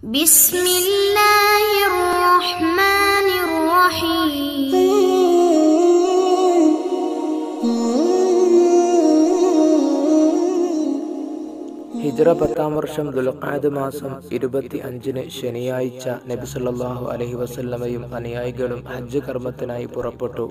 بسم الله الرحمن الرحيم ഹിജ്റ പത്താം വർഷം ദുൽഖാദ് മാസം ഇരുപത്തി അഞ്ചിന് ശനിയാഴ്ച നബി സല്ലല്ലാഹു അലൈഹി വസല്ലമയും അനുയായികളും ഹജ്ജ് കർമ്മത്തിനായി പുറപ്പെട്ടു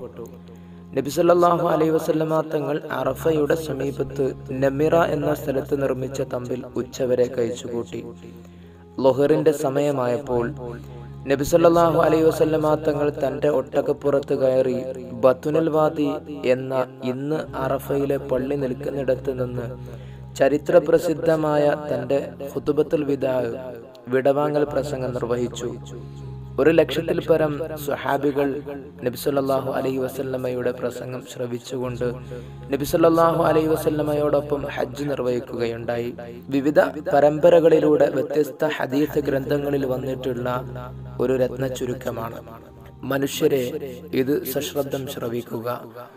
നബി സല്ലല്ലാഹു അലൈഹി വസല്ലമ തങ്ങൾ അറഫയുടെ സമീപത്ത് നമിറ എന്ന സ്ഥലത്ത് നിർമ്മിച്ച തമ്പിൽ ഉച്ചവരെ കഴിച്ചുകൂട്ടി ലൊഹറിന്റെ സമയമായപ്പോൾ നബി സല്ലല്ലാഹു അലൈഹി വസല്ലമ തങ്ങൾ തന്റെ ഒട്ടകപ്പുറത്ത് കയറി ബത്തുനൽ വാദി എന്ന ഇന്ന് അറഫയിലെ പള്ളി നിൽക്കുന്നിടത്ത് നിന്ന് ചരിത്ര പ്രസിദ്ധമായ തന്റെ ഖുതുബത്തുൽ വിദാ വിടവാങ്ങൽ പ്രസംഗം നിർവഹിച്ചു ഒരു ലക്ഷത്തിൽ പരം സ്വഹാബികൾ നബിസല്ലാഹു അലൈഹി വസല്ലമയുടെ പ്രസംഗം ശ്രവിച്ചുകൊണ്ട് നബിസല്ലാഹു അലൈഹി വസല്ലമയോടൊപ്പം ഹജ്ജ് നിർവഹിക്കുകയുണ്ടായി വിവിധ പരമ്പരകളിലൂടെ വ്യത്യസ്ത ഹദീസ് ഗ്രന്ഥങ്ങളിൽ വന്നിട്ടുള്ള ഒരു രത്ന ചുരുക്കമാണ് മനുഷ്യരെ ഇത് സശ്രദ്ധം ശ്രവിക്കുക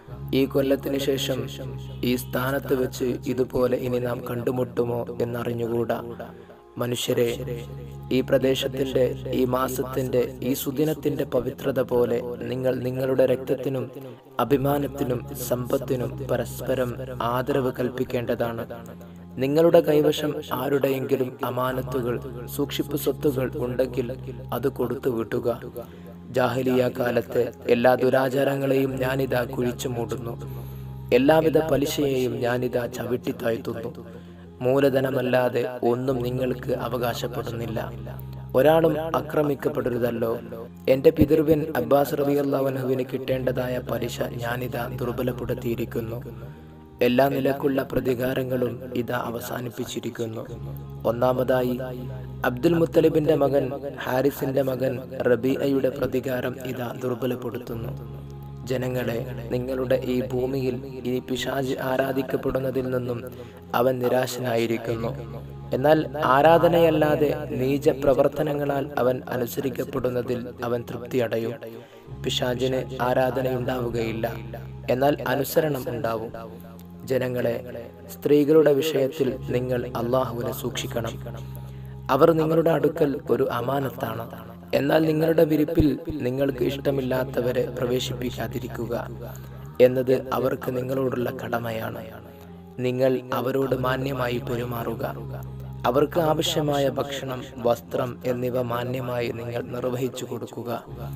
ഈ കൊല്ലത്തിന് ശേഷം ഈ സ്ഥാനത്ത് വെച്ച് ഇതുപോലെ ഇനി നാം കണ്ടുമുട്ടുമോ എന്നറിഞ്ഞുകൂടാ മനുഷ്യരെ ഈ പ്രദേശത്തിന്റെ ഈ മാസത്തിന്റെ ഈ സുദിനത്തിന്റെ പവിത്രത പോലെ നിങ്ങൾ നിങ്ങളുടെ രക്തത്തിനും അഭിമാനത്തിനും സമ്പത്തിനും പരസ്പരം ആദരവ് കൽപ്പിക്കേണ്ടതാണ് നിങ്ങളുടെ കൈവശം ആരുടെയെങ്കിലും അമാനത്തുകൾ സൂക്ഷിപ്പ് സ്വത്തുകൾ ഉണ്ടെങ്കിൽ അത് കൊടുത്തു വിട്ടുക ജാഹലിയ കാലത്തെ എല്ലാ ദുരാചാരങ്ങളെയും ഞാനിതാ കുഴിച്ചു മൂടുന്നു എല്ലാവിധ പലിശയെയും ഞാനിതാ ചവിട്ടിത്താഴ്ത്തുന്നു മൂലധനമല്ലാതെ ഒന്നും നിങ്ങൾക്ക് അവകാശപ്പെടുന്നില്ല ഒരാളും ആക്രമിക്കപ്പെടരുതല്ലോ എന്റെ പിതൃവൻ അബ്ബാസ് റബിയല്ലാവൻഹുവിന് കിട്ടേണ്ടതായ പലിശ ഞാനിതാ ദുർബലപ്പെടുത്തിയിരിക്കുന്നു എല്ലാ നിലക്കുള്ള പ്രതികാരങ്ങളും ഇതാ അവസാനിപ്പിച്ചിരിക്കുന്നു ഒന്നാമതായി അബ്ദുൽ മുത്തലിബിന്റെ മകൻ ഹാരിസിന്റെ മകൻ റബിഅയുടെ പ്രതികാരം ഇതാ ദുർബലപ്പെടുത്തുന്നു ജനങ്ങളെ നിങ്ങളുടെ ഈ ഭൂമിയിൽ ഈ പിശാജ് ആരാധിക്കപ്പെടുന്നതിൽ നിന്നും അവൻ നിരാശനായിരിക്കുന്നു എന്നാൽ ആരാധനയല്ലാതെ നീച പ്രവർത്തനങ്ങളാൽ അവൻ അനുസരിക്കപ്പെടുന്നതിൽ അവൻ തൃപ്തിയടയും പിശാജിന് ആരാധനയുണ്ടാവുകയില്ല എന്നാൽ അനുസരണം ഉണ്ടാവും ജനങ്ങളെ സ്ത്രീകളുടെ വിഷയത്തിൽ നിങ്ങൾ അള്ളാഹുവിനെ സൂക്ഷിക്കണം അവർ നിങ്ങളുടെ അടുക്കൽ ഒരു അമാനത്താണ് എന്നാൽ നിങ്ങളുടെ വിരിപ്പിൽ നിങ്ങൾക്ക് ഇഷ്ടമില്ലാത്തവരെ പ്രവേശിപ്പിക്കാതിരിക്കുക എന്നത് അവർക്ക് നിങ്ങളോടുള്ള കടമയാണ് നിങ്ങൾ അവരോട് മാന്യമായി പെരുമാറുക അവർക്ക് ആവശ്യമായ ഭക്ഷണം വസ്ത്രം എന്നിവ മാന്യമായി നിങ്ങൾ നിർവഹിച്ചു കൊടുക്കുക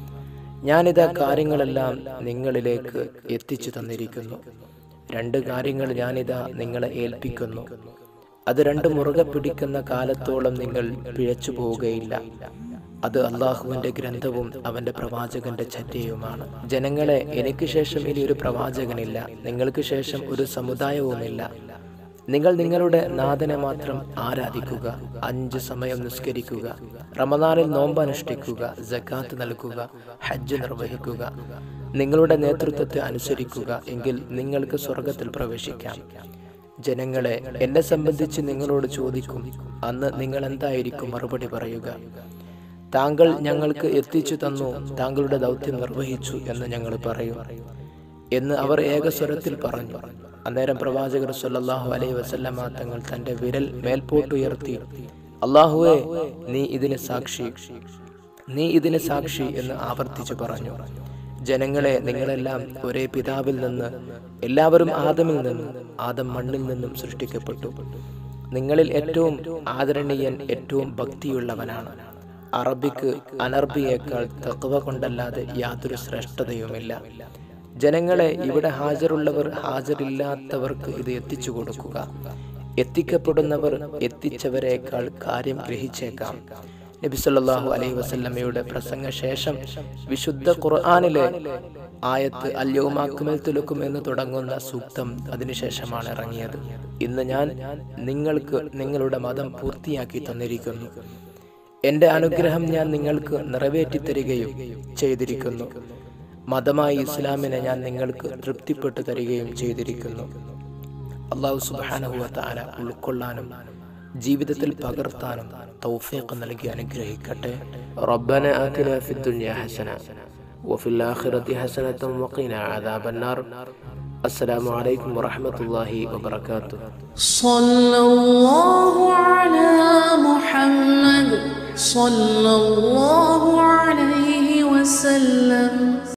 ഞാനിതാ കാര്യങ്ങളെല്ലാം നിങ്ങളിലേക്ക് എത്തിച്ചു തന്നിരിക്കുന്നു രണ്ട് കാര്യങ്ങൾ ഞാനിതാ നിങ്ങളെ ഏൽപ്പിക്കുന്നു അത് രണ്ട് മുറുകെ പിടിക്കുന്ന കാലത്തോളം നിങ്ങൾ പിഴച്ചു പോവുകയില്ല അത് അള്ളാഹുവിന്റെ ഗ്രന്ഥവും അവന്റെ പ്രവാചകന്റെ ചര്യയുമാണ് ജനങ്ങളെ എനിക്ക് ശേഷം ഇനി ഒരു പ്രവാചകനില്ല നിങ്ങൾക്ക് ശേഷം ഒരു സമുദായവുമില്ല നിങ്ങൾ നിങ്ങളുടെ നാഥനെ മാത്രം ആരാധിക്കുക അഞ്ച് സമയം നിസ്കരിക്കുക റമദാനിൽ നോമ്പ് അനുഷ്ഠിക്കുക ജക്കാത്ത് നൽകുക ഹജ്ജ് നിർവഹിക്കുക നിങ്ങളുടെ നേതൃത്വത്തെ അനുസരിക്കുക എങ്കിൽ നിങ്ങൾക്ക് സ്വർഗത്തിൽ പ്രവേശിക്കാം ജനങ്ങളെ എന്നെ സംബന്ധിച്ച് നിങ്ങളോട് ചോദിക്കും അന്ന് നിങ്ങൾ എന്തായിരിക്കും മറുപടി പറയുക താങ്കൾ ഞങ്ങൾക്ക് എത്തിച്ചു തന്നു താങ്കളുടെ ദൗത്യം നിർവഹിച്ചു എന്ന് ഞങ്ങൾ പറയും എന്ന് അവർ ഏകസ്വരത്തിൽ പറഞ്ഞു അന്നേരം പ്രവാചകർ സല്ലല്ലാഹു അലൈഹി വസല്ലമ തങ്ങൾ തന്റെ വിരൽ മേൽപോട്ടുയർത്തി അള്ളാഹുവെ നീ ഇതിന് സാക്ഷി നീ ഇതിന് സാക്ഷി എന്ന് ആവർത്തിച്ചു പറഞ്ഞു ജനങ്ങളെ നിങ്ങളെല്ലാം ഒരേ പിതാവിൽ നിന്ന് എല്ലാവരും ആദമിൽ നിന്നും ആദം മണ്ണിൽ നിന്നും സൃഷ്ടിക്കപ്പെട്ടു നിങ്ങളിൽ ഏറ്റവും ആദരണീയൻ ഏറ്റവും ഭക്തിയുള്ളവനാണ് അറബിക്ക് അനർബിയേക്കാൾ തത്വ കൊണ്ടല്ലാതെ യാതൊരു ശ്രേഷ്ഠതയുമില്ല ജനങ്ങളെ ഇവിടെ ഹാജരുള്ളവർ ഹാജരില്ലാത്തവർക്ക് ഇത് എത്തിച്ചു കൊടുക്കുക എത്തിക്കപ്പെടുന്നവർ എത്തിച്ചവരെക്കാൾ കാര്യം ഗ്രഹിച്ചേക്കാം നബി സല്ലല്ലാഹു അലൈഹി വസല്ലമയുടെ പ്രസംഗ ശേഷം വിശുദ്ധ ഖുർആനിലെ ആയത്ത് അല്യവുമാക്കുമൽ തുലുക്കും എന്ന് തുടങ്ങുന്ന സൂക്തം അതിനുശേഷമാണ് ഇറങ്ങിയത് ഇന്ന് ഞാൻ നിങ്ങൾക്ക് നിങ്ങളുടെ മതം പൂർത്തിയാക്കി തന്നിരിക്കുന്നു എന്റെ അനുഗ്രഹം ഞാൻ നിങ്ങൾക്ക് നിറവേറ്റി തരികയും ചെയ്തിരിക്കുന്നു മതമായി ഇസ്ലാമിനെ ഞാൻ നിങ്ങൾക്ക് തൃപ്തിപ്പെട്ടു തരികയും ചെയ്തിരിക്കുന്നു അള്ളാഹു സുബാനഹുവ താല ഉൾക്കൊള്ളാനും ജീവിതത്തിൽ പകർത്താനും തൗഫീഖ് നൽകി അനുഗ്രഹിക്കട്ടെ റബ്ബന ആതിന ഫി ദുനിയ ഹസന وفي الآخرة حسنة وقنا عذاب النار السلام عليكم ورحمة الله وبركاته صلى الله على محمد صلى الله عليه وسلم